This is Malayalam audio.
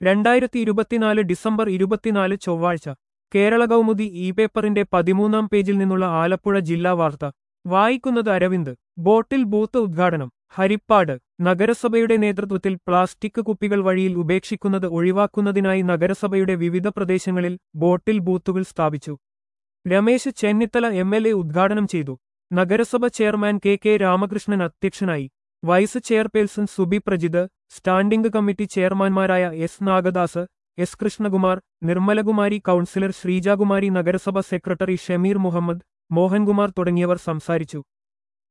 രണ്ടായിരത്തി ഇരുപത്തിനാല് ഡിസംബർ ഇരുപത്തിനാല് ചൊവ്വാഴ്ച കേരള കൗമുദി ഇ പേപ്പറിന്റെ പതിമൂന്നാം പേജിൽ നിന്നുള്ള ആലപ്പുഴ ജില്ലാ വാർത്ത വായിക്കുന്നത് അരവിന്ദ് ബോട്ടിൽ ബൂത്ത് ഉദ്ഘാടനം ഹരിപ്പാട് നഗരസഭയുടെ നേതൃത്വത്തിൽ പ്ലാസ്റ്റിക് കുപ്പികൾ വഴിയിൽ ഉപേക്ഷിക്കുന്നത് ഒഴിവാക്കുന്നതിനായി നഗരസഭയുടെ വിവിധ പ്രദേശങ്ങളിൽ ബോട്ടിൽ ബൂത്തുകൾ സ്ഥാപിച്ചു Ramesh Chennithala M L A ഉദ്ഘാടനം ചെയ്തു നഗരസഭ ചെയർമാൻ കെ കെ രാമകൃഷ്ണൻ അധ്യക്ഷനായി vice chairperson Subi Prajith standing committee ചെയർമാൻമാരായ S Nagadas S Krishnakumar Nirmalakumari councillor Sreejakumari നഗരസഭ സെക്രട്ടറി ഷമീർ മുഹമ്മദ് മോഹൻകുമാർ തുടങ്ങിയവർ സംസാരിച്ചു